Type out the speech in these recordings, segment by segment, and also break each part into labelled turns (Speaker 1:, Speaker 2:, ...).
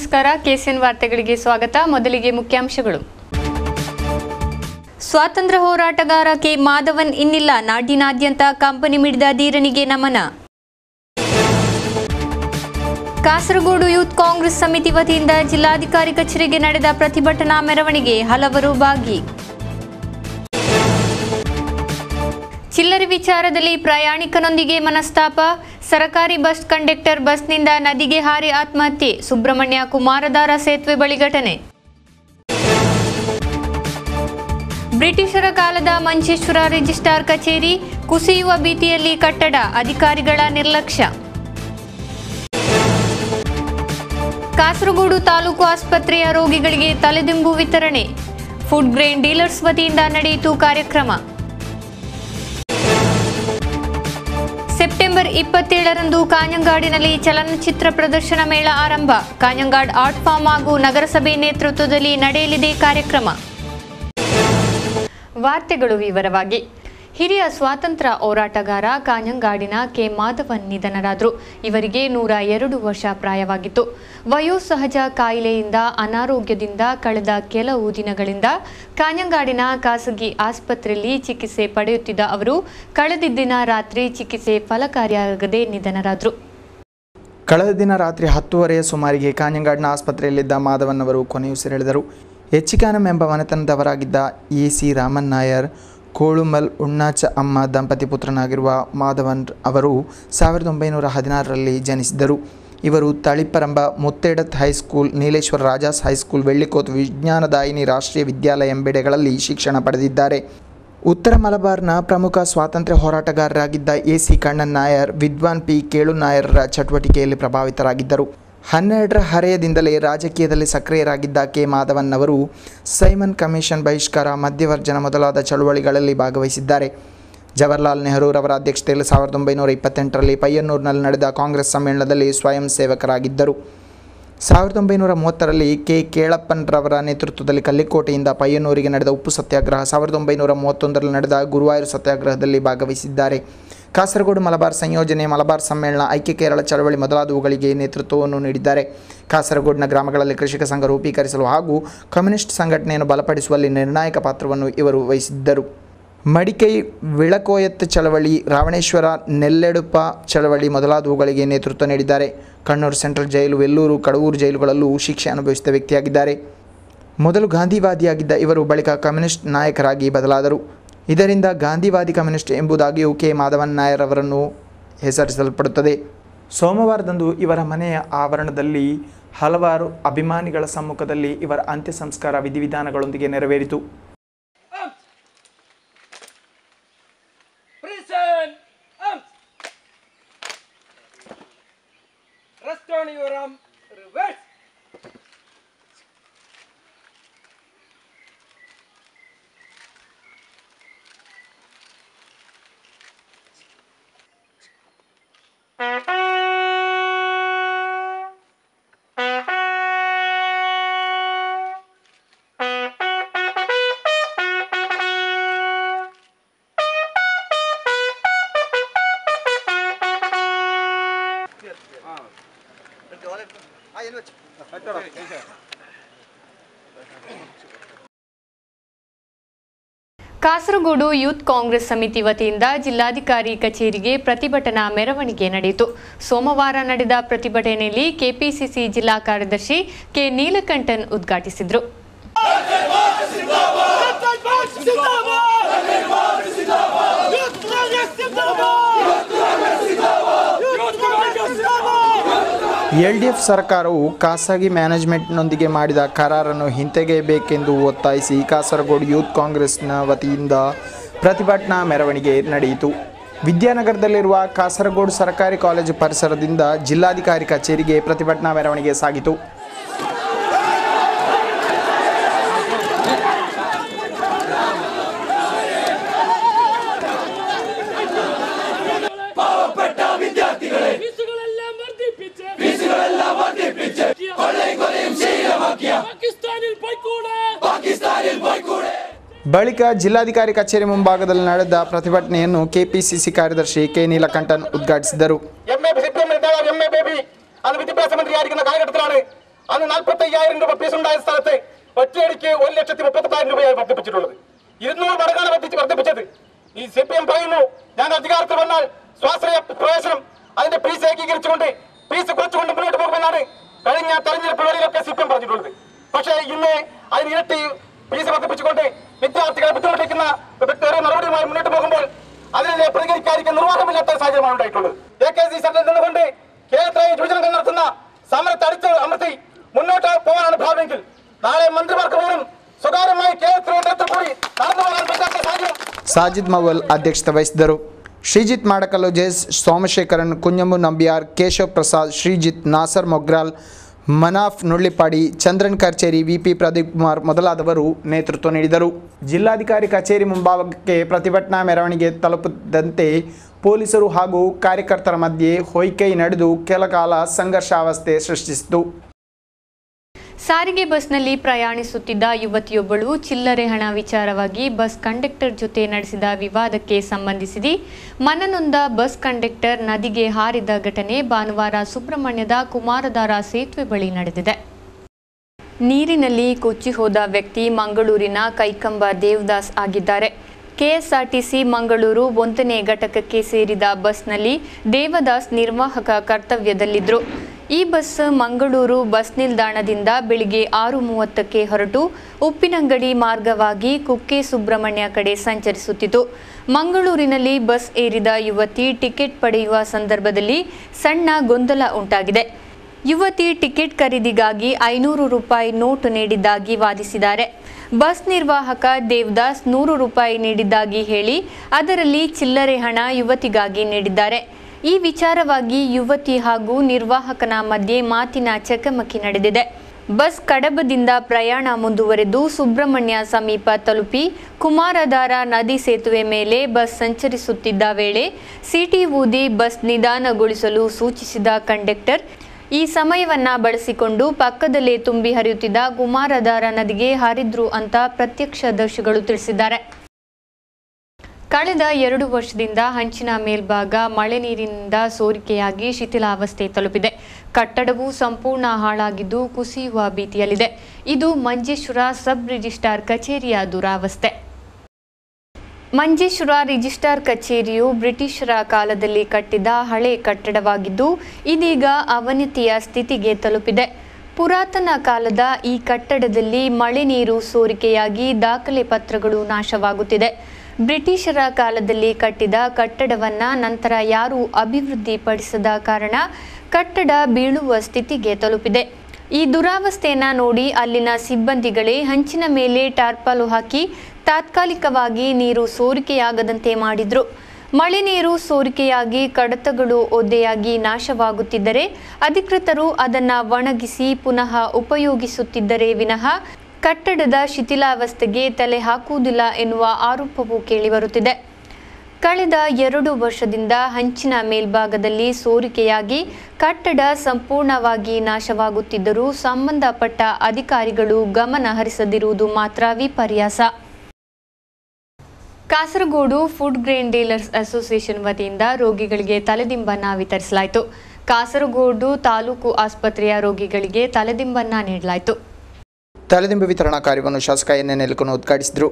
Speaker 1: ನಮಸ್ಕಾರ ಕೆಸಿಎನ್ ವಾರ್ತೆಗಳಿಗೆ ಸ್ವಾಗತ ಮೊದಲಿಗೆ ಮುಖ್ಯಾಂಶಗಳು ಸ್ವಾತಂತ್ರ್ಯ ಹೋರಾಟಗಾರ ಕೆ ಮಾಧವನ್ ಇನ್ನಿಲ್ಲ ನಾಡಿನಾದ್ಯಂತ ಕಂಪನಿ ಮಿಡಿದ ಧೀರನಿಗೆ ನಮನ ಕಾಸರಗೋಡು ಯೂತ್ ಕಾಂಗ್ರೆಸ್ ಸಮಿತಿ ವತಿಯಿಂದ ಜಿಲ್ಲಾಧಿಕಾರಿ ಕಚೇರಿಗೆ ನಡೆದ ಪ್ರತಿಭಟನಾ ಮೆರವಣಿಗೆ ಹಲವರು ಭಾಗಿ ಚಿಲ್ಲರೆ ವಿಚಾರದಲ್ಲಿ ಪ್ರಯಾಣಿಕನೊಂದಿಗೆ ಮನಸ್ತಾಪ ಸರಕಾರಿ ಬಸ್ ಕಂಡಕ್ಟರ್ ಬಸ್ನಿಂದ ನದಿಗೆ ಹಾರಿ ಆತ್ಮಹತ್ಯೆ ಸುಬ್ರಹ್ಮಣ್ಯ ಕುಮಾರಧಾರ ಸೇತುವೆ ಬಳಿ ಘಟನೆ ಬ್ರಿಟಿಷರ ಕಾಲದ ಮಂಚೇಶ್ವರ ರಿಜಿಸ್ಟ್ರಾರ್ ಕಚೇರಿ ಕುಸಿಯುವ ಭೀತಿಯಲ್ಲಿ ಕಟ್ಟಡ ಅಧಿಕಾರಿಗಳ ನಿರ್ಲಕ್ಷ್ಯ ಕಾಸರಗೋಡು ತಾಲೂಕು ಆಸ್ಪತ್ರೆಯ ರೋಗಿಗಳಿಗೆ ತಲೆದಿಂಬು ವಿತರಣೆ ಫುಡ್ ಗ್ರೇನ್ ಡೀಲರ್ಸ್ ವತಿಯಿಂದ ನಡೆಯಿತು ಕಾರ್ಯಕ್ರಮ ಸೆಪ್ಟೆಂಬರ್ ಇಪ್ಪತ್ತೇಳರಂದು ಕಾഞ്ഞಂಗಾಡಿನಲ್ಲಿ ಚಲನಚಿತ್ರ ಪ್ರದರ್ಶನ ಮೇಳ ಆರಂಭ ಕಾഞ്ഞಂಗಾಡ್ ಆರ್ಟ್ ಫಾರ್ಮ್ ಹಾಗೂ ನಗರಸಭೆ ನೇತೃತ್ವದಲ್ಲಿ ನಡೆಯಲಿದೆ ಕಾರ್ಯಕ್ರಮ ವಾರ್ತೆಗಳು ವಿವರವಾಗಿ ಹಿರಿಯ ಸ್ವಾತಂತ್ರ್ಯ ಹೋರಾಟಗಾರ ಕಾഞ്ഞಂಗಾಡಿನ ಕೆ ಮಾಧವನ್ ನಿಧನರಾದರು ಇವರಿಗೆ ನೂರ ಎರಡು ವರ್ಷ ಪ್ರಾಯವಾಗಿತ್ತು ವಯೋಸಹಜ ಕಾಯಿಲೆಯಿಂದ ಅನಾರೋಗ್ಯದಿಂದ ಕಳೆದ ಕೆಲವು ದಿನಗಳಿಂದ ಕಾഞ്ഞಂಗಾಡಿನ ಖಾಸಗಿ ಆಸ್ಪತ್ರೆಯಲ್ಲಿ ಚಿಕಿತ್ಸೆ ಪಡೆಯುತ್ತಿದ್ದ ಅವರು ಕಳೆದ ದಿನ ರಾತ್ರಿ ಚಿಕಿತ್ಸೆ ಫಲಕಾರಿಯಾಗದೆ ನಿಧನರಾದರು
Speaker 2: ಕಳೆದ ದಿನ ರಾತ್ರಿ ಹತ್ತುವರೆಯ ಸುಮಾರಿಗೆ ಕಾഞ്ഞಂಗಾಡಿನ ಆಸ್ಪತ್ರೆಯಲ್ಲಿದ್ದ ಮಾಧವನ್ ಅವರು ಕೊನೆಯುಸಿರೆಳೆದರು ಎಚ್ಚಿಕಾನಂ ಎಂಬ ಮನೆತನದವರಾಗಿದ್ದ ಎ ಸಿ ರಾಮನ್ ನಾಯರ್ ಕೋಳುಮಲ್ ಉಣ್ಣಾಚ ಅಮ್ಮ ದಂಪತಿ ಪುತ್ರನಾಗಿರುವ ಮಾಧವನ್ ಅವರು ಸಾವಿರದ ಒಂಬೈನೂರ ಹದಿನಾರರಲ್ಲಿ ಜನಿಸಿದರು ಇವರು ತಳಿಪರಂಬ ಮುತ್ತೇಡತ್ ಹೈಸ್ಕೂಲ್ ನೀಲೇಶ್ವರ ರಾಜಾಸ್ ಹೈಸ್ಕೂಲ್ வெள்ளிಕೋತ್ ವಿಜ್ಞಾನದಾಯಿನಿ ರಾಷ್ಟ್ರೀಯ ವಿದ್ಯಾಲಯ ಎಂಬೆಡೆಗಳಲ್ಲಿ ಶಿಕ್ಷಣ ಪಡೆದಿದ್ದಾರೆ ಉತ್ತರ ಮಲಬಾರ್ನ ಪ್ರಮುಖ ಸ್ವಾತಂತ್ರ್ಯ ಹೋರಾಟಗಾರರಾಗಿದ್ದ ಎ ಸಿ ಕಣ್ಣನ್ ನಾಯರ್ ವಿದ್ವಾನ್ ಪಿ ಕೇಳು ನಾಯರ್ರ ಚಟುವಟಿಕೆಯಲ್ಲಿ ಪ್ರಭಾವಿತರಾಗಿದ್ದರು ಹನ್ನೆರಡರ ಹರೆಯದಿಂದಲೇ ರಾಜಕೀಯದಲ್ಲಿ ಸಕ್ರಿಯರಾಗಿದ್ದ ಕೆ ಮಾಧವನ್ ಅವರು ಸೈಮನ್ ಕಮಿಷನ್ ಬಹಿಷ್ಕಾರ ಮಧ್ಯವರ್ಜನ ಮೊದಲಾದ ಚಳುವಳಿಗಳಲ್ಲಿ ಭಾಗವಹಿಸಿದ್ದಾರೆ ಜವಾಹರ್ಲಾಲ್ ನೆಹರೂರವರ ಅಧ್ಯಕ್ಷತೆಯಲ್ಲಿ ಸಾವಿರದ ಒಂಬೈನೂರ ಇಪ್ಪತ್ತೆಂಟರಲ್ಲಿ ಪಯ್ಯನ್ನೂರಿನಲ್ಲಿ ನಡೆದ ಕಾಂಗ್ರೆಸ್ ಸಮ್ಮೇಳನದಲ್ಲಿ ಸ್ವಯಂ ಸೇವಕರಾಗಿದ್ದರು ಸಾವಿರದ ಒಂಬೈನೂರ ಮೂವತ್ತರಲ್ಲಿ ಕೆ ಕೇಳಪ್ಪನ್ರವರ ನೇತೃತ್ವದಲ್ಲಿ ಕಲ್ಲಿಕೋಟೆಯಿಂದ ಪಯ್ಯನ್ನೂರಿಗೆ ನಡೆದ ಉಪ್ಪು ಸತ್ಯಾಗ್ರಹ ಸಾವಿರದ ಒಂಬೈನೂರ ಮೂವತ್ತೊಂದರಲ್ಲಿ ನಡೆದ ಗುರುವಾಯೂರು ಸತ್ಯಾಗ್ರಹದಲ್ಲಿ ಭಾಗವಹಿಸಿದ್ದಾರೆ ಕಾಸರಗೋಡು ಮಲಬಾರ್ ಸಂಯೋಜನೆ ಮಲಬಾರ್ ಸಮ್ಮೇಳನ ಐಕ್ಯ ಕೇರಳ ಚಳವಳಿ ಮೊದಲಾದವುಗಳಿಗೆ ನೇತೃತ್ವವನ್ನು ನೀಡಿದ್ದಾರೆ ಕಾಸರಗೋಡಿನ ಗ್ರಾಮಗಳಲ್ಲಿ ಕೃಷಿಕ ಸಂಘ ರೂಪೀಕರಿಸಲು ಹಾಗೂ ಕಮ್ಯುನಿಸ್ಟ್ ಸಂಘಟನೆಯನ್ನು ಬಲಪಡಿಸುವಲ್ಲಿ ನಿರ್ಣಾಯಕ ಪಾತ್ರವನ್ನು ಇವರು ವಹಿಸಿದ್ದರು ಮಡಿಕೈ ವಿಳಕೋಯತ್ ಚಳವಳಿ ರಾವಣೇಶ್ವರ ನೆಲ್ಲೆಡುಪ ಚಳವಳಿ ಮೊದಲಾದವುಗಳಿಗೆ ನೇತೃತ್ವ ನೀಡಿದ್ದಾರೆ ಕಣ್ಣೂರು ಸೆಂಟ್ರಲ್ ಜೈಲು ವೆಲ್ಲೂರು ಕಡವೂರು ಜೈಲುಗಳಲ್ಲೂ ಶಿಕ್ಷೆ ಅನುಭವಿಸಿದ ವ್ಯಕ್ತಿಯಾಗಿದ್ದಾರೆ ಮೊದಲು ಗಾಂಧಿವಾದಿಯಾಗಿದ್ದ ಇವರು ಬಳಿಕ ಕಮ್ಯುನಿಸ್ಟ್ ನಾಯಕರಾಗಿ ಬದಲಾದರು ಇದರಿಂದ ಗಾಂಧಿವಾದಿ ಕಮ್ಯುನಿಸ್ಟ್ ಎಂಬುದಾಗಿಯೂ ಕೆ ಮಾಧವನ್ ನಾಯರ್ ಅವರನ್ನು ಹೆಸರಿಸಲ್ಪಡುತ್ತದೆ ಸೋಮವಾರದಂದು ಇವರ ಮನೆಯ ಆವರಣದಲ್ಲಿ ಹಲವಾರು ಅಭಿಮಾನಿಗಳ ಸಮ್ಮುಖದಲ್ಲಿ ಇವರ ಅಂತ್ಯ ಸಂಸ್ಕಾರ ವಿಧಿವಿಧಾನಗಳೊಂದಿಗೆ ನೆರವೇರಿತು
Speaker 3: Prison! Arms! Rest on your arm. Reverse.
Speaker 1: Kasaragod youth Congress ಸಮಿತಿ ವತಿಯಿಂದ ಜಿಲ್ಲಾಧಿಕಾರಿ ಕಚೇರಿಗೆ ಪ್ರತಿಭಟನಾ ಮೆರವಣಿಗೆ ನಡೆಯಿತು ಸೋಮವಾರ ನಡೆದ ಪ್ರತಿಭಟನೆಯಲ್ಲಿ ಕೆಪಿಸಿಸಿ ಜಿಲ್ಲಾ ಕಾರ್ಯದರ್ಶಿ ಕೆ ನೀಲಕಂಠನ್ ಉದ್ಘಾಟಿಸಿದರು
Speaker 2: ಎಲ್ ಡಿ ಎಫ್ ಸರ್ಕಾರವು ಖಾಸಗಿ ಮ್ಯಾನೇಜ್ಮೆಂಟ್ನೊಂದಿಗೆ ಮಾಡಿದ ಕರಾರನ್ನು ಹಿಂತೆಗೆಯಬೇಕೆಂದು ಒತ್ತಾಯಿಸಿ ಕಾಸರಗೋಡು ಯೂತ್ ಕಾಂಗ್ರೆಸ್ನ ವತಿಯಿಂದ ಪ್ರತಿಭಟನಾ ಮೆರವಣಿಗೆ ನಡೆಯಿತು ವಿದ್ಯಾನಗರದಲ್ಲಿರುವ ಕಾಸರಗೋಡು ಸರ್ಕಾರಿ ಕಾಲೇಜು ಪರಿಸರದಿಂದ ಜಿಲ್ಲಾಧಿಕಾರಿ ಕಚೇರಿಗೆ ಪ್ರತಿಭಟನಾ ಮೆರವಣಿಗೆ ಸಾಗಿತು
Speaker 4: ഫീസുകളെല്ലാം വർദ്ധിപ്പിച്ച് ഫീസുകളെല്ലാം വർദ്ധിപ്പിച്ച് കൊള്ളയും കൊലയും ശീലമാക്കിയ പാകിസ്ഥാനിൽ പോയിക്കൂടെ പാകിസ്ഥാനിൽ പോയിക്കൂടെ
Speaker 2: ಬಳಿಕ ಜಿಲ್ಲಾಧಿಕಾರಿ ಕಚೇರಿ ಮುಂಭಾಗದಲ್ಲಿ ನಡೆದ ಪ್ರತಿಭಟನೆಯನ್ನು ಕೆಪಿಸಿಸಿ ಕಾರ್ಯದರ್ಶಿ ಕೆ ನೀಲಕಂಠನ್ ಉದ್ಘಾಟಿಸಿದರು
Speaker 5: എം എ സിപിഎം നേതാവ് എം എ ബേബി അത് വിദ്യാഭ്യാസ മന്ത്രിയായിരിക്കുന്ന കാലഘട്ടത്തിലാണ് അന്ന് നാൽപ്പത്തി അയ്യായിരം രൂപ ഫീസ് ഉണ്ടായ സ്ഥലത്ത് ഒറ്റയടിക്ക് ഒരു ലക്ഷത്തി മുപ്പത്തെട്ടായിരം രൂപയായി വർദ്ധിപ്പിച്ചിട്ടുള്ളത് ഇരുന്നൂറ് മടങ്ങാണ് വർദ്ധിച്ച് വർദ്ധിപ്പിച്ചത് ഈ സി പി എം പറയുന്നു ഞാൻ അധികാരത്തിൽ വന്നാൽ സ്വാശ്രയ പ്രവേശനം അതിന്റെ ഫീസ് ഏകീകരിച്ചുകൊണ്ട് ഫീസ് കുറച്ചുകൊണ്ട് മുന്നോട്ട് പോകുമെന്നാണ് കഴിഞ്ഞ തെരഞ്ഞെടുപ്പ് വേളയിലൊക്കെ സി പി എം പറഞ്ഞിട്ടുള്ളത് പക്ഷേ ഇന്ന് അതിന് ഇരട്ടി ഫീസ് വർദ്ധിപ്പിച്ചുകൊണ്ട് വിദ്യാർത്ഥികളെ ബുദ്ധിമുട്ടിക്കുന്ന ഓരോ നടപടിയുമായി മുന്നോട്ട് പോകുമ്പോൾ അതിനെ പ്രതികരിക്കാതിരിക്കാൻ നിർവാഹമില്ലാത്ത ഒരു സാഹചര്യമാണ് ഉണ്ടായിട്ടുള്ളത് എ കെ സി സെന്ററിൽ നിന്നുകൊണ്ട് കേരളത്തിലെ യുവജനങ്ങൾ നടത്തുന്ന സമരത്തെ അടിച്ച് അമർത്തി മുന്നോട്ട് പോകാനാണ് ഭാവമെങ്കിൽ നാളെ മന്ത്രിമാർക്ക് പോലും സ്വകാര്യമായി കേരളത്തിലെ നേതൃത്വം കൂടി നടന്നു പോകാൻ പറ്റാത്ത സാഹചര്യം
Speaker 2: ಸಾಜಿದ್ ಮವಲ್ ಅಧ್ಯಕ್ಷತೆ ವಹಿಸಿದರು ಶ್ರೀಜಿತ್ ಮಾಡಕಲ್ಲು ಜೆಸ್ ಸೋಮಶೇಖರನ್ ಕುഞ്ഞಮ್ಮು ನಂಬಿಯಾರ್ ಕೇಶವ್ ಪ್ರಸಾದ್ ಶ್ರೀಜಿತ್ ನಾಸರ್ ಮೊಗ್ರಾಲ್ ಮನಾಫ್ ನುಳ್ಳಿಪಾಡಿ ಚಂದ್ರನ್ ಕಚೇರಿ ವಿಪಿ ಪ್ರದೀಪ್ ಕುಮಾರ್ ಮೊದಲಾದವರು ನೇತೃತ್ವ ನೀಡಿದರು ಜಿಲ್ಲಾಧಿಕಾರಿ ಕಚೇರಿ ಮುಂಭಾಗಕ್ಕೆ ಪ್ರತಿಭಟನಾ ಮೆರವಣಿಗೆ ತಲುಪದಂತೆ ಪೊಲೀಸರು ಹಾಗೂ ಕಾರ್ಯಕರ್ತರ ಮಧ್ಯೆ ಹೊಯ್ಕೈ ನಡೆದು ಕೆಲಕಾಲ ಸಂಘರ್ಷಾವಸ್ಥೆ ಸೃಷ್ಟಿಸಿತು
Speaker 1: ಸಾರಿಗೆ ಬಸ್ನಲ್ಲಿ ಪ್ರಯಾಣಿಸುತ್ತಿದ್ದ ಯುವತಿಯೊಬ್ಬಳು ಚಿಲ್ಲರೆ ಹಣ ವಿಚಾರವಾಗಿ ಬಸ್ ಕಂಡಕ್ಟರ್ ಜೊತೆ ನಡೆಸಿದ ವಿವಾದಕ್ಕೆ ಸಂಬಂಧಿಸಿ ಮನನೊಂದ ಬಸ್ ಕಂಡಕ್ಟರ್ ನದಿಗೆ ಹಾರಿದ ಘಟನೆ ಭಾನುವಾರ ಸುಬ್ರಹ್ಮಣ್ಯದ ಕುಮಾರಧಾರ ಸೇತುವೆ ಬಳಿ ನಡೆದಿದೆ ನೀರಿನಲ್ಲಿ ಕೊಚ್ಚಿ ಹೋದ ವ್ಯಕ್ತಿ ಮಂಗಳೂರಿನ ಕೈಕಂಬ ದೇವದಾಸ್ ಆಗಿದ್ದಾರೆ ಕೆಎಸ್ಆರ್ಟಿಸಿ ಮಂಗಳೂರು ಒಂದನೇ ಘಟಕಕ್ಕೆ ಸೇರಿದ ಬಸ್ನಲ್ಲಿ ದೇವದಾಸ್ ನಿರ್ವಾಹಕ ಕರ್ತವ್ಯದಲ್ಲಿದ್ದರು ಈ ಬಸ್ ಮಂಗಳೂರು ಬಸ್ ನಿಲ್ದಾಣದಿಂದ ಬೆಳಿಗ್ಗೆ ಆರು ಮೂವತ್ತಕ್ಕೆ ಹೊರಟು ಉಪ್ಪಿನಂಗಡಿ ಮಾರ್ಗವಾಗಿ ಕುಕ್ಕೆ ಸುಬ್ರಹ್ಮಣ್ಯ ಕಡೆ ಸಂಚರಿಸುತ್ತಿತ್ತು ಮಂಗಳೂರಿನಲ್ಲಿ ಬಸ್ ಏರಿದ ಯುವತಿ ಟಿಕೆಟ್ ಪಡೆಯುವ ಸಂದರ್ಭದಲ್ಲಿ ಸಣ್ಣ ಗೊಂದಲ ಉಂಟಾಗಿದೆ ಯುವತಿ ಟಿಕೆಟ್ ಖರೀದಿಗಾಗಿ ಐನೂರು ರೂಪಾಯಿ ನೋಟ್ ನೀಡಿದ್ದಾಗಿ ವಾದಿಸಿದ್ದಾರೆ ಬಸ್ ನಿರ್ವಾಹಕ ದೇವದಾಸ್ ನೂರು ರೂಪಾಯಿ ನೀಡಿದ್ದಾಗಿ ಹೇಳಿ ಅದರಲ್ಲಿ ಚಿಲ್ಲರೆ ಹಣ ಯುವತಿಗಾಗಿ ನೀಡಿದ್ದಾರೆ ಈ ವಿಚಾರವಾಗಿ ಯುವತಿ ಹಾಗೂ ನಿರ್ವಾಹಕನ ಮಧ್ಯೆ ಮಾತಿನ ಚಕಮಕಿ ನಡೆದಿದೆ ಬಸ್ ಕಡಬದಿಂದ ಪ್ರಯಾಣ ಮುಂದುವರೆದು ಸುಬ್ರಹ್ಮಣ್ಯ ಸಮೀಪ ತಲುಪಿ ಕುಮಾರಧಾರ ನದಿ ಸೇತುವೆ ಮೇಲೆ ಬಸ್ ಸಂಚರಿಸುತ್ತಿದ್ದ ವೇಳೆ ಸಿಟಿ ಊದಿ ಬಸ್ ನಿಧಾನಗೊಳಿಸಲು ಸೂಚಿಸಿದ ಕಂಡಕ್ಟರ್ ಈ ಸಮಯವನ್ನ ಬಳಸಿಕೊಂಡು ಪಕ್ಕದಲ್ಲೇ ತುಂಬಿ ಹರಿಯುತ್ತಿದ್ದ ಕುಮಾರಧಾರ ನದಿಗೆ ಹಾರಿದ್ರು ಅಂತ ಪ್ರತ್ಯಕ್ಷದರ್ಶಿಗಳು ತಿಳಿಸಿದ್ದಾರೆ ಕಳೆದ ಎರಡು ವರ್ಷದಿಂದ ಹಂಚಿನ ಮೇಲ್ಭಾಗ ಮಳೆ ನೀರಿನಿಂದ ಸೋರಿಕೆಯಾಗಿ ಶಿಥಿಲಾವಸ್ಥೆ ತಲುಪಿದೆ ಕಟ್ಟಡವು ಸಂಪೂರ್ಣ ಹಾಳಾಗಿದ್ದು ಕುಸಿಯುವ ಭೀತಿಯಲ್ಲಿದೆ ಇದು ಮಂಜೇಶ್ವರ ಸಬ್ ರಿಜಿಸ್ಟ್ರಾರ್ ಕಚೇರಿಯ ದುರಾವಸ್ಥೆ ಮಂಜೇಶ್ವರ ರಿಜಿಸ್ಟ್ರಾರ್ ಕಚೇರಿಯು ಬ್ರಿಟಿಷರ ಕಾಲದಲ್ಲಿ ಕಟ್ಟಿದ ಹಳೆ ಕಟ್ಟಡವಾಗಿದ್ದು ಇದೀಗ ಅವನತಿಯ ಸ್ಥಿತಿಗೆ ತಲುಪಿದೆ ಪುರಾತನ ಕಾಲದ ಈ ಕಟ್ಟಡದಲ್ಲಿ ಮಳೆ ನೀರು ಸೋರಿಕೆಯಾಗಿ ದಾಖಲೆ ಪತ್ರಗಳು ನಾಶವಾಗುತ್ತಿದೆ ಬ್ರಿಟಿಷರ ಕಾಲದಲ್ಲಿ ಕಟ್ಟಿದ ಕಟ್ಟಡವನ್ನ ನಂತರ ಯಾರೂ ಅಭಿವೃದ್ಧಿಪಡಿಸದ ಕಾರಣ ಕಟ್ಟಡ ಬೀಳುವ ಸ್ಥಿತಿಗೆ ತಲುಪಿದೆ ಈ ದುರಾವಸ್ಥೆಯನ್ನ ನೋಡಿ ಅಲ್ಲಿನ ಸಿಬ್ಬಂದಿಗಳೇ ಹಂಚಿನ ಮೇಲೆ ಟಾರ್ಪಾಲು ಹಾಕಿ ತಾತ್ಕಾಲಿಕವಾಗಿ ನೀರು ಸೋರಿಕೆಯಾಗದಂತೆ ಮಾಡಿದ್ರು ಮಳೆ ನೀರು ಸೋರಿಕೆಯಾಗಿ ಕಡತಗಳು ಒದ್ದೆಯಾಗಿ ನಾಶವಾಗುತ್ತಿದ್ದರೆ ಅಧಿಕೃತರು ಅದನ್ನ ಒಣಗಿಸಿ ಪುನಃ ಉಪಯೋಗಿಸುತ್ತಿದ್ದರೆ ವಿನಃ ಕಟ್ಟಡದ ಶಿಥಿಲಾವಸ್ಥೆಗೆ ತಲೆ ಹಾಕುವುದಿಲ್ಲ ಎನ್ನುವ ಆರೋಪವು ಕೇಳಿಬರುತ್ತಿದೆ ಕಳೆದ ಎರಡು ವರ್ಷದಿಂದ ಹಂಚಿನ ಮೇಲ್ಭಾಗದಲ್ಲಿ ಸೋರಿಕೆಯಾಗಿ ಕಟ್ಟಡ ಸಂಪೂರ್ಣವಾಗಿ ನಾಶವಾಗುತ್ತಿದ್ದರೂ ಸಂಬಂಧಪಟ್ಟ ಅಧಿಕಾರಿಗಳು ಗಮನ ಹರಿಸದಿರುವುದು ಮಾತ್ರ ವಿಪರ್ಯಾಸ Kasaragod food grain dealers association ವತಿಯಿಂದ ರೋಗಿಗಳಿಗೆ ತಲೆದಿಂಬನ್ನ ವಿತರಿಸಲಾಯಿತು ಕಾಸರಗೋಡು ತಾಲೂಕು ಆಸ್ಪತ್ರೆಯ ರೋಗಿಗಳಿಗೆ ತಲೆದಿಂಬನ್ನ ನೀಡಲಾಯಿತು
Speaker 2: ತಲೆದಿಂಬು ವಿತರಣಾ ಕಾರ್ಯವನ್ನು ಶಾಸಕ ಎನ್ ಎನ್ ಎಲ್ಕನ್ನು ಉದ್ಘಾಟಿಸಿದರು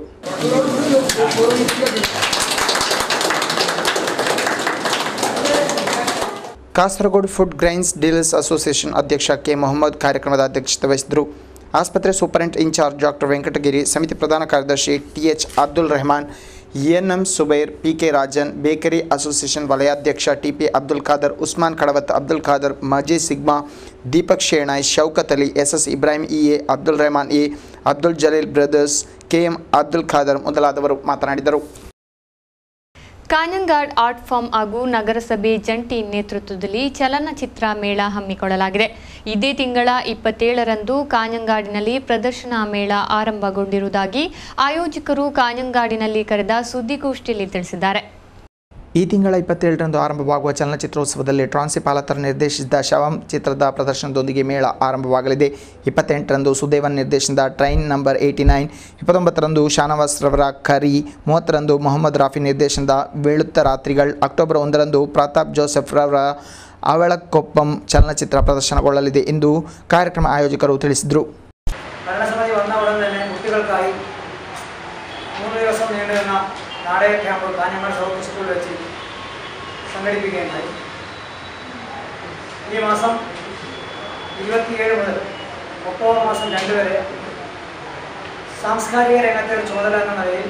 Speaker 2: Kasaragod food grains dealers association ಅಧ್ಯಕ್ಷ ಕೆ ಮೊಹಮ್ಮದ್ ಕಾರ್ಯಕ್ರಮದ ಅಧ್ಯಕ್ಷತೆ ವಹಿಸಿದರು ಆಸ್ಪತ್ರೆ ಸೂಪರಿಂಟ್ ಇನ್ಚಾರ್ಜ್ ಡಾಕ್ಟರ್ ವೆಂಕಟಗಿರಿ ಸಮಿತಿ ಪ್ರಧಾನ ಕಾರ್ಯದರ್ಶಿ T H Abdul Rehman N M Subair P K Rajan bakery association ವಲಯಾಧ್ಯಕ್ಷ T P Abdul Khader Usman Kadavath Abdul Khader Maji sigma Deepak Shenoy Shoukath Ali S S Ibrahim E A Abdul Rehman A Abdul Jaleel brothers K M Abdul Khader ಮೊದಲಾದವರು ಮಾತನಾಡಿದರು
Speaker 1: ಕಾನಂಗಾಡ್ ಆರ್ಟ್ ಫಾರ್ಮ್ ಹಾಗೂ ನಗರಸಭೆ ಜಂಟಿ ನೇತೃತ್ವದಲ್ಲಿ ಚಲನಚಿತ್ರ ಮೇಳ ಹಮ್ಮಿಕೊಳ್ಳಲಾಗಿದೆ ಇದೇ ತಿಂಗಳ ಇಪ್ಪತ್ತೇಳರಂದು ಕಾನಂಗಾಡಿನಲ್ಲಿ ಪ್ರದರ್ಶನ ಮೇಳ ಆರಂಭಗೊಂಡಿರುವುದಾಗಿ ಆಯೋಜಕರು ಕಾನಂಗಾಡಿನಲ್ಲಿ ಕರೆದ ಸುದ್ದಿಗೋಷ್ಠಿಯಲ್ಲಿ ತಿಳಿಸಿದ್ದಾರೆ
Speaker 2: ಈ ತಿಂಗಳ ಇಪ್ಪತ್ತೇಳರಂದು ಆರಂಭವಾಗುವ ಚಲನಚಿತ್ರೋತ್ಸವದಲ್ಲಿ ಟ್ರಾನ್ಸಿ ಪಾಲತರ್ ನಿರ್ದೇಶಿಸಿದ ಶವಂ ಚಿತ್ರದ ಪ್ರದರ್ಶನದೊಂದಿಗೆ ಮೇಳ ಆರಂಭವಾಗಲಿದೆ ಇಪ್ಪತ್ತೆಂಟರಂದು ಸುದೇವನ್ ನಿರ್ದೇಶನದ ಟ್ರೈನ್ ನಂಬರ್ ಏಯ್ಟಿ ನೈನ್ ಇಪ್ಪತ್ತೊಂಬತ್ತರಂದು ಶಾನವಾಸ್ ರವರ ಕರಿ ಮೂವತ್ತರಂದು ಮೊಹಮ್ಮದ್ ರಾಫಿ ನಿರ್ದೇಶನದ ಬೇಳುತ್ತ ರಾತ್ರಿಗಳು ಅಕ್ಟೋಬರ್ ಒಂದರಂದು ಪ್ರತಾಪ್ ಜೋಸೆಫ್ ರವರ ಅವಳಕೊಪ್ಪಂ ಚಲನಚಿತ್ರ ಪ್ರದರ್ಶನಗೊಳ್ಳಲಿದೆ ಎಂದು ಕಾರ್ಯಕ್ರಮ ಆಯೋಜಕರು ತಿಳಿಸಿದರು
Speaker 6: ഭരണസമിതി വന്ന ഉടൻ തന്നെ കുട്ടികൾക്കായി മൂന്ന് ദിവസം നീണ്ടുനിന്ന നാടക ക്യാമ്പ് കാഞ്ഞങ്ങാട് സൗത്ത് സ്കൂളിൽ വെച്ച് സംഘടിപ്പിക്കുകയുണ്ടായി ഈ മാസം ഇരുപത്തിയേഴ് മുതൽ ഒക്ടോബർ മാസം രണ്ട് വരെ സാംസ്കാരിക രംഗത്തെ ഒരു ചുമതല എന്ന നിലയിൽ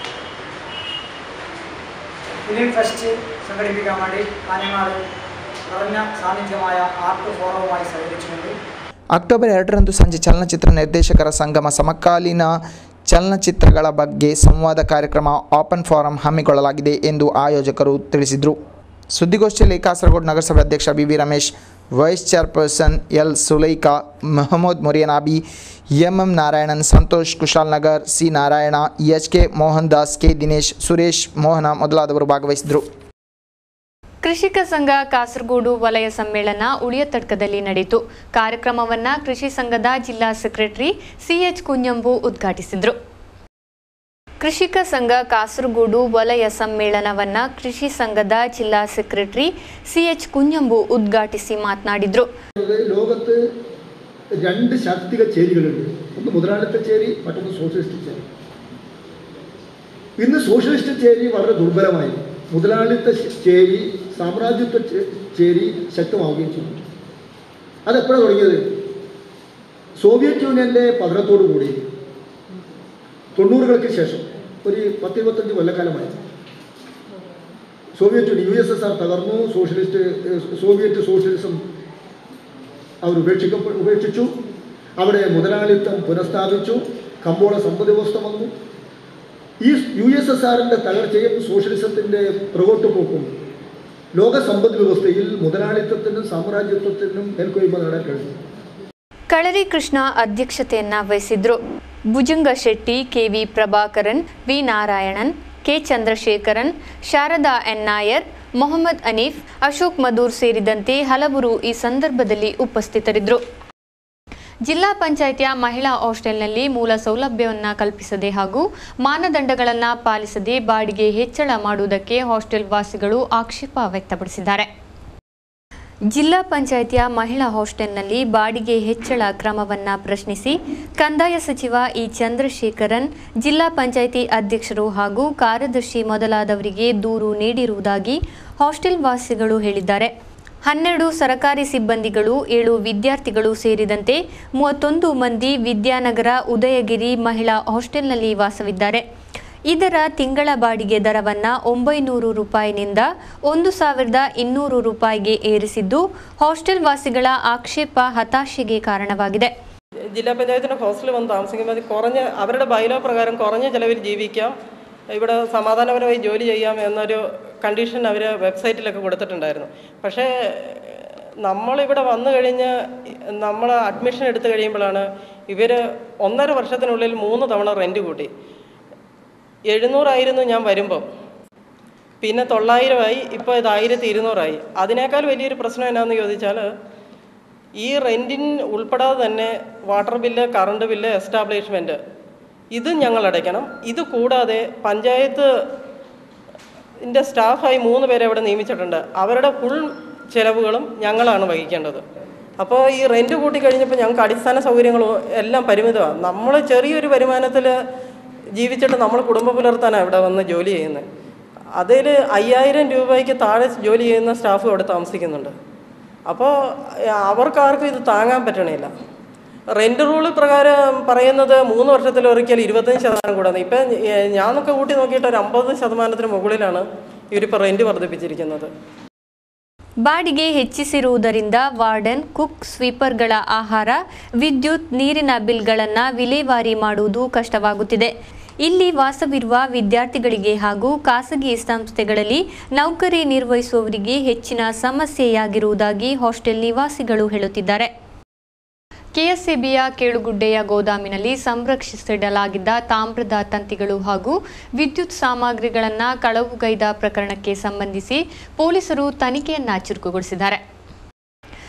Speaker 6: ഫിലിം ഫെസ്റ്റ് സംഘടിപ്പിക്കാൻ വേണ്ടി കാഞ്ഞങ്ങാട് നിറഞ്ഞ സാന്നിധ്യമായ ആർട്ട് ഫോറവുമായി സഹകരിച്ചുകൊണ്ട്
Speaker 2: ಅಕ್ಟೋಬರ್ ಎರಡರಂದು ಸಂಜೆ ಚಲನಚಿತ್ರ ನಿರ್ದೇಶಕರ ಸಂಗಮ ಸಮಕಾಲೀನ ಚಲನಚಿತ್ರಗಳ ಬಗ್ಗೆ ಸಂವಾದ ಕಾರ್ಯಕ್ರಮ ಓಪನ್ ಫಾರಂ ಹಮ್ಮಿಕೊಳ್ಳಲಾಗಿದೆ ಎಂದು ಆಯೋಜಕರು ತಿಳಿಸಿದರು ಸುದ್ದಿಗೋಷ್ಠಿಯಲ್ಲಿ ಕಾಸರಗೋಡು ನಗರಸಭೆ ಅಧ್ಯಕ್ಷ B V Ramesh vice chairperson L Sulaika Mohammed ಮೊರಿಯನಾಬಿ M M Narayanan Santhosh Kushal Nagar C Narayana H K Mohan Das K Dinesh Suresh Mohana ಮೊದಲಾದವರು ಭಾಗವಹಿಸಿದರು
Speaker 1: ಕೃಷಿಕ ಸಂಘ ಕಾಸರಗೋಡು ವಲಯ ಸಮ್ಮೇಳನ ಉಳಿಯತಡ್ಕದಲ್ಲಿ ನಡೆಯಿತು ಕಾರ್ಯಕ್ರಮವನ್ನ ಕೃಷಿ ಸಂಘದ ಜಿಲ್ಲಾ ಸೆಕ್ರೆಟರಿ ಸಿಎಚ್ ಕುഞ്ഞಂಬು ಉದ್ಘಾಟಿಸಿದರು ಕೃಷಿಕ ಸಂಘ ಕಾಸರಗೋಡು ವಲಯ ಸಮ್ಮೇಳನವನ್ನ ಕೃಷಿ ಸಂಘದ ಜಿಲ್ಲಾ ಸೆಕ್ರೆಟರಿ ಸಿಎಚ್ കുഞ്ഞമ്പു ഉദ്ഘാಟಿಸಿ മാತನಾಡಿದ್ರು
Speaker 7: ലോകത്ത് രണ്ട് ശാക്തിക ചേരികളുണ്ട് ഒന്ന് മുതലാളിത്ത ചേരി മറ്റൊന്ന് സോഷ്യലിസ്റ്റ് ചേരി ഇന്ന് സോഷ്യലിസ്റ്റ് ചേരി വളരെ ദുർബലമായി മുതലാളിത്ത ചേരി സാമ്രാജ്യത്വ ചേ- ചേരി ശക്തമാവുകയും ചെയ്തു അതെപ്പോഴാണ് തുടങ്ങിയത് സോവിയറ്റ് യൂണിയൻ്റെ പതനത്തോടു കൂടി തൊണ്ണൂറുകൾക്ക് ശേഷം ഒരു പത്തിരുപത്തഞ്ച് കൊല്ലക്കാലമായി Soviet union U S S R തകർന്നു സോഷ്യലിസ്റ്റ് ഏഹ്, സോവിയറ്റ് സോഷ്യലിസം അവർ ഉപേക്ഷിക്കപ്പെ ഉപേക്ഷിച്ചു അവിടെ മുതലാളിത്തം പുനഃസ്ഥാപിച്ചു കമ്പോള സമ്പദ് വ്യവസ്ഥ വന്നു ഈ യു എസ് എസ് ആറിൻ്റെ തകർച്ചയും സോഷ്യലിസത്തിൻ്റെ പുറകോട്ടുപോക്കും ലോക സമ്പദ് വ്യവസ്ഥയിൽ മുതലാളിത്തത്തിനും സാമ്രാജ്യത്വത്തിനും മേൽക്കൊയ്മ നേടാൻ കഴിഞ്ഞു
Speaker 1: ಕಳರಿ ಕೃಷ್ಣ ಅಧ್ಯಕ್ಷತೆಯನ್ನ ವಹಿಸಿದ್ರು Bhujanga Shetty K V Prabhakaran V Narayanan K Chandrasekharan Sharada N Nair Mohammed Aneef Ashok Madhur ಸೇರಿದಂತೆ ಹಲವರು ಈ ಸಂದರ್ಭದಲ್ಲಿ ಉಪಸ್ಥಿತರಿದ್ದರು ಜಿಲ್ಲಾ ಪಂಚಾಯಿತಿಯ ಮಹಿಳಾ ಹಾಸ್ಟೆಲ್ನಲ್ಲಿ ಮೂಲ ಸೌಲಭ್ಯವನ್ನು ಕಲ್ಪಿಸದೆ ಹಾಗೂ ಮಾನದಂಡಗಳನ್ನು ಪಾಲಿಸದೆ ಬಾಡಿಗೆ ಹೆಚ್ಚಳ ಮಾಡುವುದಕ್ಕೆ ಹಾಸ್ಟೆಲ್ ವಾಸಿಗಳು ಆಕ್ಷೇಪ ವ್ಯಕ್ತಪಡಿಸಿದ್ದಾರೆ ಜಿಲ್ಲಾ ಪಂಚಾಯಿತಿಯ ಮಹಿಳಾ ಹಾಸ್ಟೆಲ್ನಲ್ಲಿ ಬಾಡಿಗೆ ಹೆಚ್ಚಳ ಕ್ರಮವನ್ನು ಪ್ರಶ್ನಿಸಿ ಕಂದಾಯ ಸಚಿವ ಇ ಚಂದ್ರಶೇಖರನ್ ಜಿಲ್ಲಾ ಪಂಚಾಯಿತಿ ಅಧ್ಯಕ್ಷರು ಹಾಗೂ ಕಾರ್ಯದರ್ಶಿ ಮೊದಲಾದವರಿಗೆ ದೂರು ನೀಡಿರುವುದಾಗಿ ಹಾಸ್ಟೆಲ್ ವಾಸಿಗಳು ಹೇಳಿದ್ದಾರೆ ಹನ್ನೆರಡು ಸರಕಾರಿ ಸಿಬ್ಬಂದಿಗಳು ಏಳು ವಿದ್ಯಾರ್ಥಿಗಳು ಸೇರಿದಂತೆ ಮೂವತ್ತೊಂದು ಮಂದಿ ವಿದ್ಯಾನಗರ ಉದಯಗಿರಿ ಮಹಿಳಾ ಹಾಸ್ಟೆಲ್ನಲ್ಲಿ ವಾಸವಿದ್ದಾರೆ ಇದರ ತಿಂಗಳ ಬಾಡಿಗೆ ದರವನ್ನು ಒಂಬೈನೂರು ರೂಪಾಯಿನಿಂದ ಒಂದು ಸಾವಿರದ ಇನ್ನೂರು ರೂಪಾಯಿಗೆ ಏರಿಸಿದ್ದು ಹಾಸ್ಟೆಲ್ ವಾಸಿಗಳ ಆಕ್ಷೇಪ ಹತಾಶೆಗೆ കാരണವಾಗಿದೆ
Speaker 8: ജില്ലാ പഞ്ചായത്തിൻ്റെ ഹോസ്റ്റലിൽ വന്ന് താമസിക്കുമ്പോൾ കുറഞ്ഞ അവരുടെ ബൈലോ പ്രകാരം കുറഞ്ഞ ചിലവിൽ ജീവിക്കാം ഇവിടെ സമാധാനപരമായി ജോലി ചെയ്യാം എന്നൊരു കണ്ടീഷൻ അവർ വെബ്സൈറ്റിലൊക്കെ കൊടുത്തിട്ടുണ്ടായിരുന്നു പക്ഷേ നമ്മളിവിടെ വന്നു കഴിഞ്ഞ് നമ്മൾ അഡ്മിഷൻ എടുത്തു കഴിയുമ്പോഴാണ് ഇവർ ഒന്നര വർഷത്തിനുള്ളിൽ മൂന്ന് തവണ റെൻറ്റ് കൂട്ടി എഴുന്നൂറായിരുന്നു ഞാൻ വരുമ്പം പിന്നെ തൊള്ളായിരമായി ഇപ്പോൾ ഇത് ആയിരത്തി ഇരുന്നൂറായി അതിനേക്കാൾ വലിയൊരു പ്രശ്നം എന്നാന്ന് ചോദിച്ചാൽ ഈ റെൻറ്റിൻ ഉൾപ്പെടാതെ തന്നെ water bill current bill establishment ഇതും ഞങ്ങൾ അടയ്ക്കണം ഇത് കൂടാതെ പഞ്ചായത്ത് ൻ്റെ സ്റ്റാഫായി മൂന്ന് പേരെ അവിടെ നിയമിച്ചിട്ടുണ്ട് അവരുടെ ഫുൾ ചിലവുകളും ഞങ്ങളാണ് വഹിക്കേണ്ടത് അപ്പോൾ ഈ റെൻറ്റ് കൂട്ടി കഴിഞ്ഞപ്പോൾ ഞങ്ങൾക്ക് അടിസ്ഥാന സൗകര്യങ്ങളും എല്ലാം പരിമിതമാണ് നമ്മൾ ചെറിയൊരു വരുമാനത്തിൽ ജീവിച്ചിട്ട് നമ്മൾ കുടുംബം പുലർത്താനാണ് ഇവിടെ വന്ന് ജോലി ചെയ്യുന്നത് അതിൽ അയ്യായിരം രൂപയ്ക്ക് താഴെ ജോലി ചെയ്യുന്ന സ്റ്റാഫ് അവിടെ താമസിക്കുന്നുണ്ട് അപ്പോൾ അവർക്കാർക്കും ഇത് താങ്ങാൻ പറ്റണില്ല റെൻ്റ് റൂള് പ്രകാരം പറയുന്നത് മൂന്ന് വർഷത്തിലൊരിക്കൽ ഇരുപത്തഞ്ച് ശതമാനം കൂടാന്ന് ഇപ്പം ഞാനൊക്കെ കൂട്ടി നോക്കിയിട്ട് ഒരു അമ്പത് ശതമാനത്തിന് മുകളിലാണ് ഇവരിപ്പോൾ റെൻറ്റ് വർദ്ധിപ്പിച്ചിരിക്കുന്നത്
Speaker 1: ಬಾಡಿಗೆ ಹೆಚ್ಚಿಸಿರುವುದರಿಂದ ವಾರ್ಡನ್ ಕುಕ್ ಸ್ವೀಪರ್ಗಳ ಆಹಾರ ವಿದ್ಯುತ್ ನೀರಿನ ಬಿಲ್ಗಳನ್ನು ವಿಲೇವಾರಿ ಮಾಡುವುದು ಕಷ್ಟವಾಗುತ್ತಿದೆ ಇಲ್ಲಿ ವಾಸವಿರುವ ವಿದ್ಯಾರ್ಥಿಗಳಿಗೆ ಹಾಗೂ ಖಾಸಗಿ ಸಂಸ್ಥೆಗಳಲ್ಲಿ ನೌಕರಿ ನಿರ್ವಹಿಸುವವರಿಗೆ ಹೆಚ್ಚಿನ ಸಮಸ್ಯೆಯಾಗಿರುವುದಾಗಿ ಹಾಸ್ಟೆಲ್ ನಿವಾಸಿಗಳು ಹೇಳುತ್ತಿದ್ದಾರೆ ಕೆಎಸ್ಸಿಬಿಯ ಕೇಳುಗುಡ್ಡೆಯ ಗೋದಾಮಿನಲ್ಲಿ ಸಂರಕ್ಷಿಸಿಡಲಾಗಿದ್ದ ತಾಮ್ರದ ತಂತಿಗಳು ಹಾಗೂ ವಿದ್ಯುತ್ ಸಾಮಗ್ರಿಗಳನ್ನು ಕಳವುಗೈದ ಪ್ರಕರಣಕ್ಕೆ ಸಂಬಂಧಿಸಿ ಪೊಲೀಸರು ತನಿಖೆಯನ್ನ ಚುರುಕುಗೊಳಿಸಿದ್ದಾರೆ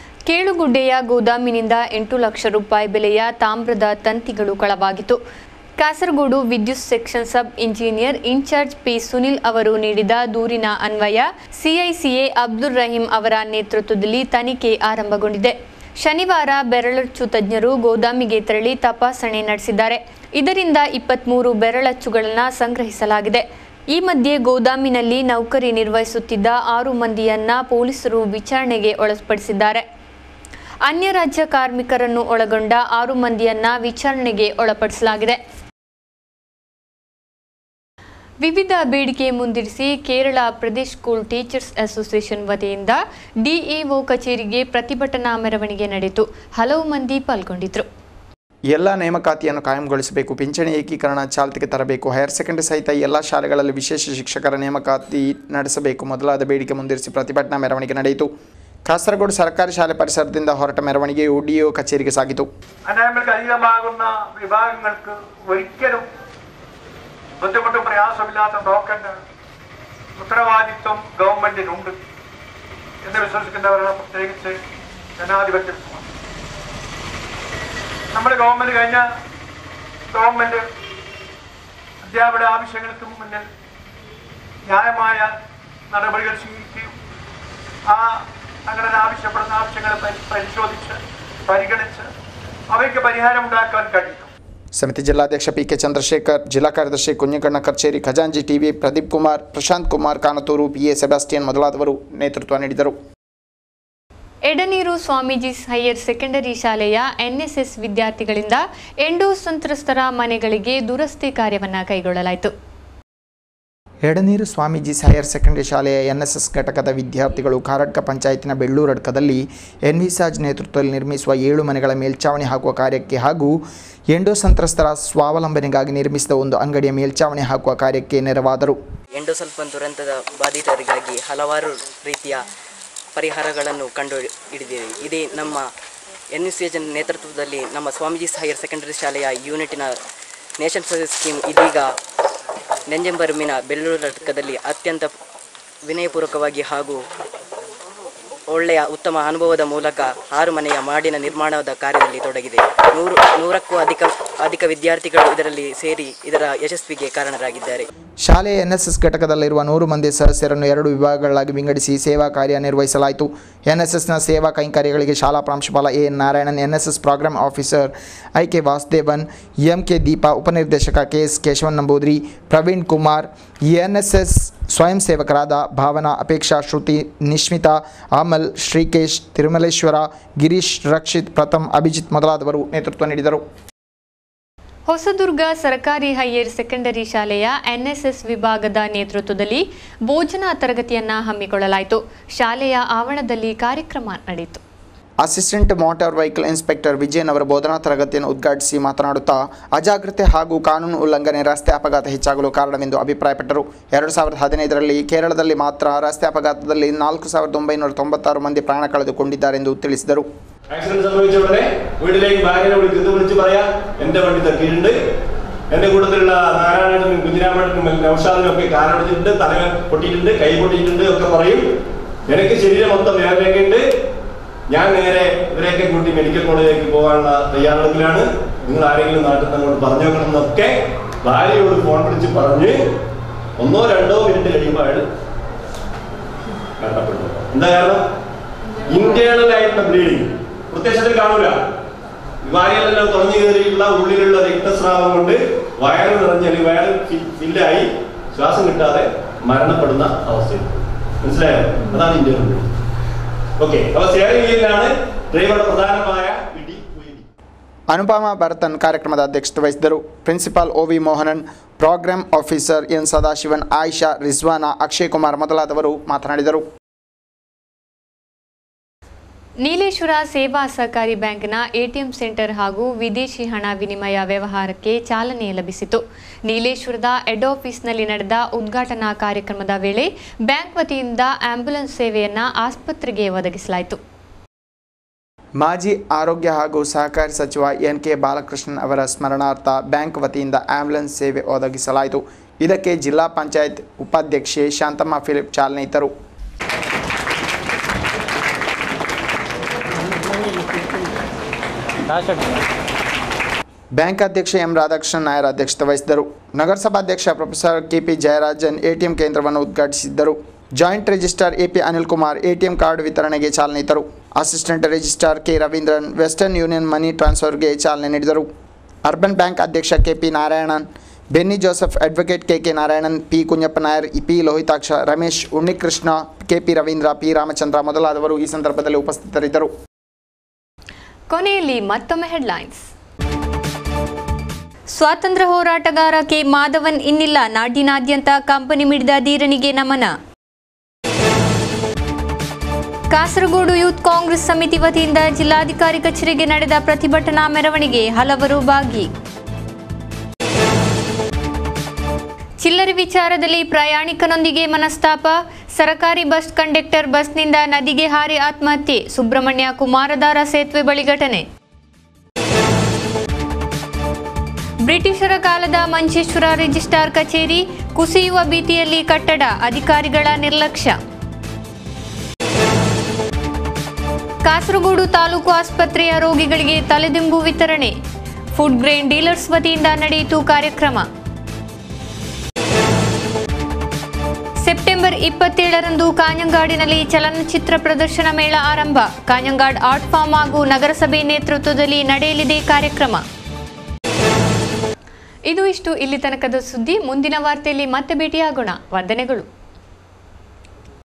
Speaker 1: ಕೇಳುಗುಡ್ಡೆಯ ಗೋದಾಮಿನಿಂದ ಎಂಟು ಲಕ್ಷ ರೂಪಾಯಿ ಬೆಲೆಯ ತಾಮ್ರದ ತಂತಿಗಳು ಕಳವಾಗಿತ್ತು ಕಾಸರಗೋಡು ವಿದ್ಯುತ್ section sub engineer in charge P Sunil ಅವರು ನೀಡಿದ ದೂರಿನ ಅನ್ವಯ ಸಿಐಸಿಎ ಅಬ್ದುಲ್ ರಹೀಂ ಅವರ ನೇತೃತ್ವದಲ್ಲಿ ತನಿಖೆ ಆರಂಭಗೊಂಡಿದೆ ಶನಿವಾರ ಬೆರಳಚ್ಚು ತಜ್ಞರು ಗೋದಾಮಿಗೆ ತೆರಳಿ ತಪಾಸಣೆ ನಡೆಸಿದ್ದಾರೆ ಇದರಿಂದ ಇಪ್ಪತ್ಮೂರು ಬೆರಳಚ್ಚುಗಳನ್ನು ಸಂಗ್ರಹಿಸಲಾಗಿದೆ ಈ ಮಧ್ಯೆ ಗೋದಾಮಿನಲ್ಲಿ ನೌಕರಿ ನಿರ್ವಹಿಸುತ್ತಿದ್ದ ಆರು ಮಂದಿಯನ್ನ ಪೊಲೀಸರು ವಿಚಾರಣೆಗೆ ಒಳಪಡಿಸಿದ್ದಾರೆ ಅನ್ಯ ರಾಜ್ಯ ಕಾರ್ಮಿಕರನ್ನು ಒಳಗೊಂಡ ಆರು ಮಂದಿಯನ್ನ ವಿಚಾರಣೆಗೆ ಒಳಪಡಿಸಲಾಗಿದೆ ವಿವಿಧ ಬೇಡಿಕೆ ಮುಂದಿರಿಸಿ Kerala Pradesh school teachers association ವತಿಯಿಂದ ಡಿಇಒ ಕಚೇರಿಗೆ ಪ್ರತಿಭಟನಾ ಮೆರವಣಿಗೆ ನಡೆಯಿತು ಹಲವು ಮಂದಿ ಪಾಲ್ಗೊಂಡಿದ್ರು
Speaker 2: ಎಲ್ಲ ನೇಮಕಾತಿಯನ್ನು ಕಾಯಂಗೊಳಿಸಬೇಕು ಪಿಂಚಣಿ ಏಕೀಕರಣ ಚಾಲ್ತಿಗೆ ತರಬೇಕು ಹೈಯರ್ ಸೆಕೆಂಡರಿ ಸಹಿತ ಎಲ್ಲ ಶಾಲೆಗಳಲ್ಲಿ ವಿಶೇಷ ಶಿಕ್ಷಕರ ನೇಮಕಾತಿ ನಡೆಸಬೇಕು ಮೊದಲಾದ ಬೇಡಿಕೆ ಮುಂದಿರಿಸಿ ಪ್ರತಿಭಟನಾ ಮೆರವಣಿಗೆ ನಡೆಯಿತು ಕಾಸರಗೋಡು ಸರ್ಕಾರಿ ಶಾಲೆ ಪರಿಸರದಿಂದ ಹೊರಟ ಮೆರವಣಿಗೆಯು ಡಿಒ കച്ചേരിക്ക് സാಗಿತು
Speaker 9: അനാമയ്ക്ക് അധികമാകുന്ന വിഭാഗങ്ങൾക്ക് ഒരിക്കലും ബുദ്ധിമുട്ടും പ്രയാസമില്ലാത്ത നോക്കേണ്ട ഉത്തരവാദിത്വം ഗവൺമെന്റിനുണ്ട് എന്ന് വിശ്വസിക്കുന്നവരാണ് പ്രത്യേകിച്ച് ജനാധിപത്യ വിശ്വാസം നമ്മുടെ ഗവൺമെന്റ് കഴിഞ്ഞ ഗവൺമെന്റ് അധ്യാപക ആവശ്യങ്ങൾക്ക് മുന്നിൽ ന്യായമായ നടപടികൾ സ്വീകരിക്കുകയും ആ അങ്ങനെ ആവശ്യപ്പെടുന്ന ആവശ്യങ്ങൾ പരി- പരിശോധിച്ച് പരിഗണിച്ച് അവയ്ക്ക് പരിഹാരമുണ്ടാക്കാൻ കഴിയും
Speaker 2: ಸಮಿತಿ ಜಿಲ್ಲಾಧ್ಯಕ್ಷ ಪಿ ಕೆ ಚಂದ್ರಶೇಖರ್ ಜಿಲ್ಲಾ ಕಾರ್ಯದರ್ಶಿ ಕುഞ്ഞിಕಣ್ಣ ಕರ್ಚೇರಿ ಖಜಾಂಜಿ T V Pradeep Kumar Prashanth Kumar Kanathur P A Sebastian ಮೊದಲಾದವರು ನೇತೃತ್ವ ನೀಡಿದರು
Speaker 1: ಎಡನೀರು ಸ್ವಾಮೀಜಿ ಹೈಯರ್ ಸೆಕೆಂಡರಿ ಶಾಲೆಯ ಎನ್ಎಸ್ಎಸ್ ವಿದ್ಯಾರ್ಥಿಗಳಿಂದ ಎಂಡೋ ಸಂತ್ರಸ್ತರ ಮನೆಗಳಿಗೆ ದುರಸ್ತಿ ಕಾರ್ಯವನ್ನು ಕೈಗೊಳ್ಳಲಾಯಿತು
Speaker 2: ಎಡನೀರು ಸ್ವಾಮೀಜಿ ಹೈಯರ್ ಸೆಕೆಂಡರಿ ಶಾಲೆಯ ಎನ್ಎಸ್ಎಸ್ ಘಟಕದ ವಿದ್ಯಾರ್ಥಿಗಳು ಕಾರಡ್ಕ ಪಂಚಾಯತಿನ ಬೆಳ್ಳೂರಡ್ಕದಲ್ಲಿ ಎನ್ವಿಸಾಜ್ ನೇತೃತ್ವದಲ್ಲಿ ನಿರ್ಮಿಸುವ ಏಳು ಮನೆಗಳ ಮೇಲ್ಚಾವಣಿ ಹಾಕುವ ಕಾರ್ಯಕ್ಕೆ ಹಾಗೂ ಎಂಡೋ ಸಂತ್ರಸ್ತರ ಸ್ವಾವಲಂಬನೆಗಾಗಿ ನಿರ್ಮಿಸಿದ ಒಂದು ಅಂಗಡಿಯ ಮೇಲ್ಚಾವಣಿ ಹಾಕುವ ಕಾರ್ಯಕ್ಕೆ ನೆರವಾದರು
Speaker 10: ಎಂಡೋಸಲ್ಫನ್ ದುರಂತದ ಬಾಧಿತರಿಗಾಗಿ ಹಲವಾರು ರೀತಿಯ ಪರಿಹಾರಗಳನ್ನು ಕಂಡು ಹಿಡಿದಿದೆ ಇದೇ ನಮ್ಮ ಎನ್ ಎಸ್ ಎಜ್ ನೇತೃತ್ವದಲ್ಲಿ ನಮ್ಮ ಸ್ವಾಮೀಜಿ ಹೈಯರ್ ಸೆಕೆಂಡರಿ ಶಾಲೆಯ ಯೂನಿಟಿನ ನೇಷನ್ ಸರ್ವಿಸ್ ಸ್ಕೀಮ್ ಇದೀಗ ನೆಂಜಂಬರುಮಿನ ಬೆಳ್ಳೂರು ಘಟಕದಲ್ಲಿ ಅತ್ಯಂತ ವಿನಯಪೂರ್ವಕವಾಗಿ ಹಾಗೂ ಒಳ್ಳೆಯ ಉತ್ತಮ ಅನುಭವದ ಮೂಲಕ ಆರು ಮನೆಯ ಮಾಡಿನ ನಿರ್ಮಾಣದ ಕಾರ್ಯದಲ್ಲಿ ತೊಡಗಿದೆ ನೂರು ನೂರಕ್ಕೂ ಅಧಿಕ ಅಧಿಕ ವಿದ್ಯಾರ್ಥಿಗಳು ಇದರಲ್ಲಿ ಸೇರಿ ಇದರ ಯಶಸ್ವಿಗೆ ಕಾರಣರಾಗಿದ್ದಾರೆ
Speaker 2: ಶಾಲೆಯ ಎನ್ಎಸ್ಎಸ್ ಘಟಕದಲ್ಲಿರುವ ನೂರು ಮಂದಿ ಸದಸ್ಯರನ್ನು ಎರಡು ವಿಭಾಗಗಳಾಗಿ ವಿಂಗಡಿಸಿ ಸೇವಾ ಕಾರ್ಯ ನಿರ್ವಹಿಸಲಾಯಿತು ಎನ್ಎಸ್ಎಸ್ನ ಸೇವಾ ಕೈಂಕರ್ಯಗಳಿಗೆ ಶಾಲಾ ಪ್ರಾಂಶುಪಾಲ A N Narayanan NSS program officer I K Vasudevan M K Deepa ಉಪನಿರ್ದೇಶಕ K S Keshavan Namboodiri Praveen Kumar NSS ಸ್ವಯಂ ಸೇವಕರಾದ ಭಾವನಾ ಅಪೇಕ್ಷಾ ಶ್ರುತಿ ನಿಶ್ಮಿತಾ ಅಮಲ್ ಶ್ರೀಕೇಶ್ ತಿರುಮಲೇಶ್ವರ ಗಿರೀಶ್ ರಕ್ಷಿತ್ ಪ್ರಥಮ್ ಅಭಿಜಿತ್ ಮೊದಲಾದವರು ನೇತೃತ್ವ ನೀಡಿದರು
Speaker 1: ಹೊಸದುರ್ಗ ಸರ್ಕಾರಿ ಹೈಯರ್ ಸೆಕೆಂಡರಿ ಶಾಲೆಯ ಎನ್ಎಸ್ಎಸ್ ವಿಭಾಗದ ನೇತೃತ್ವದಲ್ಲಿ ಭೋಜನ ತರಗತಿಯನ್ನ ಹಮ್ಮಿಕೊಳ್ಳಲಾಯಿತು ಶಾಲೆಯ ಆವರಣದಲ್ಲಿ ಕಾರ್ಯಕ್ರಮ ನಡೆಯಿತು
Speaker 2: assistant motor vehicle inspector Vijayan ಅವರ ಬೋಧನಾ ತರಗತಿಯನ್ನು ಉದ್ಘಾಟಿಸಿ ಮಾತನಾಡುತ್ತಾ ಅಜಾಗ್ರತೆ ಹಾಗೂ ಕಾನೂನು ಉಲ್ಲಂಘನೆ ರಸ್ತೆ ಅಪಘಾತ ಹೆಚ್ಚಾಗಲು ಕಾರಣವೆಂದು ಅಭಿಪ್ರಾಯಪಟ್ಟರು ಎರಡು ಸಾವಿರದ ಹದಿನೈದರಲ್ಲಿ ಕೇರಳದಲ್ಲಿ ಮಾತ್ರ ರಸ್ತೆ ಅಪಘಾತದಲ್ಲಿ ನಾಲ್ಕು ಸಾವಿರದ ಒಂಬೈನೂರ ತೊಂಬತ್ತಾರು ಮಂದಿ ಪ್ರಾಣ ಕಳೆದುಕೊಂಡಿದ್ದಾರೆಂದು ತಿಳಿಸಿದರು
Speaker 11: ആക്സിഡന്റ് സംഭവിച്ച ഉടനെ വീട്ടിലേക്ക് ഭാര്യനെ വിളിക്കുന്നത് വിളിച്ച് പറയാ എന്റെ വണ്ടി തട്ടിയിട്ടുണ്ട് എന്റെ കൂട്ടത്തിലുള്ള നാരായണനും കുഞ്ഞിരാമേട്ടനും നൌഷാദിനും ഒക്കെ കാലൊടിച്ചിട്ടുണ്ട് തല പൊട്ടിയിട്ടുണ്ട് കൈ പൊട്ടിയിട്ടുണ്ട് ഒക്കെ പറയും എനിക്ക് ശരീരം മൊത്തം വേദനയൊക്കെ ഉണ്ട് ഞാൻ നേരെ ഇവരെയൊക്കെ കൂട്ടി മെഡിക്കൽ കോളേജിലേക്ക് പോകാനുള്ള തയ്യാറെടുപ്പിലാണ് നിങ്ങൾ ആരെങ്കിലും നാട്ടിൽ നിന്ന് അങ്ങോട്ട് പറഞ്ഞു വെക്കണം എന്നൊക്കെ ഭാര്യയോട് ഫോൺ വിളിച്ച് പറഞ്ഞ് ഒന്നോ രണ്ടോ മിനിറ്റ് കഴിയുമ്പോൾ അയാൾ മരണപ്പെടുന്നു എന്താ കാരണം ഇന്റേണൽ ആയിട്ടുള്ള ബ്ലീഡിങ് പ്രത്യക്ഷത്തിൽ കാണൂല വായലെല്ലാം തുറന്നു കയറിയിട്ടുള്ള ഉള്ളിലുള്ള രക്തസ്രാവം കൊണ്ട് വയറ് നിറഞ്ഞ് അല്ലെങ്കിൽ വയറ് ഫില്ലായി ശ്വാസം കിട്ടാതെ മരണപ്പെടുന്ന അവസ്ഥയിൽ മനസ്സിലായോ അതാണ് ഇന്ത്യൻ ഓക്കെ അപ്പൊ സ്റ്റിയറിംഗ് വീലിലാണ് ഡ്രൈവറുടെ പ്രധാനമായ ഇടി ഉയരി
Speaker 2: ಅನುಪಮ ಭರತನ್ ಕಾರ್ಯಕ್ರಮದ ಅಧ್ಯಕ್ಷತೆ ವಹಿಸಿದರು principal O V Mohanan program officer N Sadashivan Ayisha Rizwana Akshay Kumar ಮೊದಲಾದವರು ಮಾತನಾಡಿದರು
Speaker 1: ನೀಲೇಶ್ವರ ಸೇವಾ ಸಹಕಾರಿ ಬ್ಯಾಂಕ್ನ ಎಟಿಎಂ ಸೆಂಟರ್ ಹಾಗೂ ವಿದೇಶಿ ಹಣ ವಿನಿಮಯ ವ್ಯವಹಾರಕ್ಕೆ ಚಾಲನೆ ಲಭಿಸಿತು ನೀಲೇಶ್ವರದ ಹೆಡ್ ಆಫೀಸ್ನಲ್ಲಿ ನಡೆದ ಉದ್ಘಾಟನಾ ಕಾರ್ಯಕ್ರಮದ ವೇಳೆ ಬ್ಯಾಂಕ್ ವತಿಯಿಂದ ಆಂಬ್ಯುಲೆನ್ಸ್ ಸೇವೆಯನ್ನು ಆಸ್ಪತ್ರೆಗೆ ಒದಗಿಸಲಾಯಿತು
Speaker 2: ಮಾಜಿ ಆರೋಗ್ಯ ಹಾಗೂ ಸಹಕಾರಿ ಸಚಿವ ಎನ್ ಕೆ ಬಾಲಕೃಷ್ಣನ್ ಅವರ ಸ್ಮರಣಾರ್ಥ ಬ್ಯಾಂಕ್ ವತಿಯಿಂದ ಆಂಬ್ಯುಲೆನ್ಸ್ ಸೇವೆ ಒದಗಿಸಲಾಯಿತು ಇದಕ್ಕೆ ಜಿಲ್ಲಾ ಪಂಚಾಯತ್ ಉಪಾಧ್ಯಕ್ಷೆ ಶಾಂತಮ್ಮ ಫಿಲಿಪ್ ಚಾಲನೆ ಇತ್ತರು ಬ್ಯಾಂಕ್ ಅಧ್ಯಕ್ಷ ಎಂ ರಾಧಾಕೃಷ್ಣನ್ ನಾಯರ್ ಅಧ್ಯಕ್ಷತೆ ವಹಿಸಿದರು ನಗರಸಭಾಧ್ಯಕ್ಷ ಪ್ರೊಫೆಸರ್ ಕೆಪಿ ಜಯರಾಜನ್ ಎಟಿಎಂ ಕೇಂದ್ರವನ್ನು ಉದ್ಘಾಟಿಸಿದ್ದರು joint registrar A P Anil Kumar ATM card ವಿತರಣೆಗೆ ಚಾಲನೆ ಇತ್ತರು assistant registrar K Raveendran western union money ಟ್ರಾನ್ಸ್ಫರ್ಗೆ ಚಾಲನೆ ನೀಡಿದರು ಅರ್ಬನ್ ಬ್ಯಾಂಕ್ ಅಧ್ಯಕ್ಷ K P Narayanan Benny Joseph advocate K K Narayanan P Kunhappa Nair P Lohitaksha Ramesh Unnikrishna K P Raveendra P Ramachandra ಮೊದಲಾದವರು ಈ ಸಂದರ್ಭದಲ್ಲಿ ಉಪಸ್ಥಿತರಿದ್ದರು
Speaker 1: ಕೊನೆಯಲ್ಲಿ ಮತ್ತೊಮ್ಮೆ ಹೆಡ್ಲೈನ್ಸ್ ಸ್ವಾತಂತ್ರ್ಯ ಹೋರಾಟಗಾರ ಕೆ ಮಾಧವನ್ ಇನ್ನಿಲ್ಲ ನಾಡಿನಾದ್ಯಂತ ಕಂಪನಿ ಮಿಡಿದ ಧೀರನಿಗೆ ನಮನ ಕಾಸರಗೋಡು ಯೂತ್ ಕಾಂಗ್ರೆಸ್ ಸಮಿತಿ ವತಿಯಿಂದ ಜಿಲ್ಲಾಧಿಕಾರಿ ಕಚೇರಿಗೆ ನಡೆದ ಪ್ರತಿಭಟನಾ ಮೆರವಣಿಗೆ ಹಲವರು ಭಾಗಿ ಚಿಲ್ಲರೆ ವಿಚಾರದಲ್ಲಿ ಪ್ರಯಾಣಿಕನೊಂದಿಗೆ ಮನಸ್ತಾಪ ಸರಕಾರಿ ಬಸ್ ಕಂಡಕ್ಟರ್ ಬಸ್ನಿಂದ ನದಿಗೆ ಹಾರಿ ಆತ್ಮಹತ್ಯೆ ಸುಬ್ರಹ್ಮಣ್ಯ ಕುಮಾರಧಾರ ಸೇತುವೆ ಬಳಿ ಘಟನೆ ಬ್ರಿಟಿಷರ ಕಾಲದ ಮಂಚೇಶ್ವರ ರಿಜಿಸ್ಟ್ರಾರ್ ಕಚೇರಿ ಕುಸಿಯುವ ಭೀತಿಯಲ್ಲಿ ಕಟ್ಟಡ ಅಧಿಕಾರಿಗಳ ನಿರ್ಲಕ್ಷ್ಯ ಕಾಸರಗೋಡು ತಾಲೂಕು ಆಸ್ಪತ್ರೆಯ ರೋಗಿಗಳಿಗೆ ತಲೆದಿಂಬು ವಿತರಣೆ ಫುಡ್ ಗ್ರೇನ್ ಡೀಲರ್ಸ್ ವತಿಯಿಂದ ನಡೆಯಿತು ಕಾರ್ಯಕ್ರಮ ಸೆಪ್ಟೆಂಬರ್ ಇಪ್ಪತ್ತೇಳರಂದು ಕಾഞ്ഞಂಗಾಡಿನಲ್ಲಿ ಚಲನಚಿತ್ರ ಪ್ರದರ್ಶನ ಮೇಳ ಆರಂಭ ಕಾഞ്ഞಂಗಾಡ್ ಆರ್ಟ್ ಫಾರ್ಮ್ ಹಾಗೂ ನಗರಸಭೆ ನೇತೃತ್ವದಲ್ಲಿ ನಡೆಯಲಿದೆ ಕಾರ್ಯಕ್ರಮ ಇದು ಇಷ್ಟು ಇಲ್ಲಿ ತನಕದ ಸುದ್ದಿ ಮುಂದಿನ ವಾರ್ತೆಯಲ್ಲಿ ಮತ್ತೆ ಭೇಟಿಯಾಗೋಣ ವಂದನೆಗಳು